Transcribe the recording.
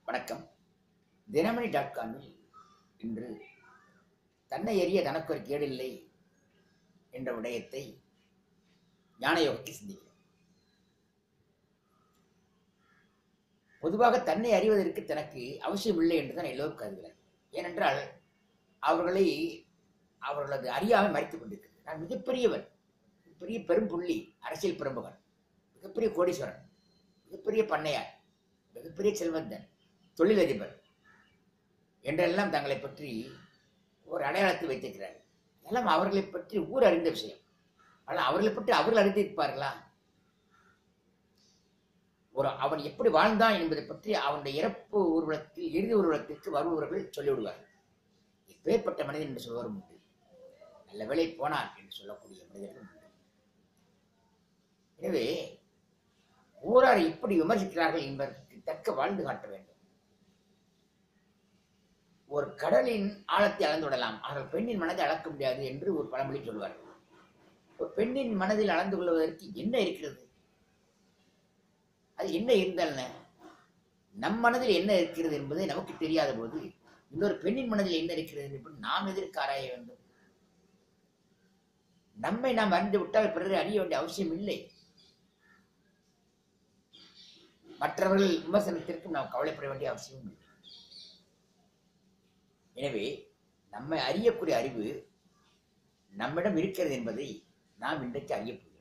வணக்கம் தினமணி டாட் காமில் இன்று தன்னை எறிய தனக்கு ஒரு கேடில்லை என்ற விடயத்தை ஞானயோகத்தை சிந்திக்கிறோம் பொதுவாக தன்னை அறிவதற்கு தனக்கு அவசியம் இல்லை என்றுதான் எல்லோரும் கருதுகிறார் ஏனென்றால் அவர்களை அவர்களது அறியாமை மறைத்துக் கொண்டிருக்கிறது நான் மிகப்பெரியவன் பெரிய பெரும் புள்ளி அரசியல் பிரமுகன் மிகப்பெரிய கோடீஸ்வரன் மிகப்பெரிய பண்ணையார் மிகப்பெரிய செல்வந்தன் தொழிலதிபர் என்றெல்லாம் தங்களை பற்றி ஒரு அடையாளத்தை வைத்திருக்கிறார் அதெல்லாம் அவர்களை பற்றி ஊர் அறிந்த விஷயம் ஆனால் அவர்களை பற்றி அவர்கள் அறிந்திருப்பார்களா ஒரு அவன் எப்படி வாழ்ந்தான் என்பதை பற்றி அவனுடைய இறப்பு ஊர்வலத்தில் இறுதி ஊர்வலத்திற்கு வருபவர்கள் சொல்லிவிடுவார்கள் இப்பேற்பட்ட மனிதன் என்று சொல்வரும் உண்டு நல்ல வேலை போனான் என்று சொல்லக்கூடிய மனிதர்கள் உண்டு எனவே ஊரார் இப்படி விமர்சிக்கிறார்கள் என்பதற்கு தக்க வாழ்ந்து காட்ட வேண்டும் ஒரு கடலின் ஆழத்தை அளந்து விடலாம் ஆனால் பெண்ணின் மனதை அளக்க முடியாது என்று ஒரு பழமொழி சொல்வார்கள் ஒரு பெண்ணின் மனதில் அளந்து கொள்வதற்கு என்ன இருக்கிறது அது என்ன இருந்தால் நம் மனதில் என்ன இருக்கிறது என்பது நமக்கு தெரியாத போது இன்னொரு பெண்ணின் மனதில் என்ன இருக்கிறது என்று நாம் எதற்கு ஆராய வேண்டும் நம்மை நாம் அறிந்து விட்டால் பிறரை அறிய வேண்டிய அவசியம் இல்லை மற்றவர்கள் விமர்சனத்திற்கு நாம் கவலைப்பட வேண்டிய அவசியம் இல்லை எனவே நம்மை அறியக்கூடிய அறிவு நம்மிடம் இருக்கிறது என்பதை நாம் இன்றைக்கு அறிய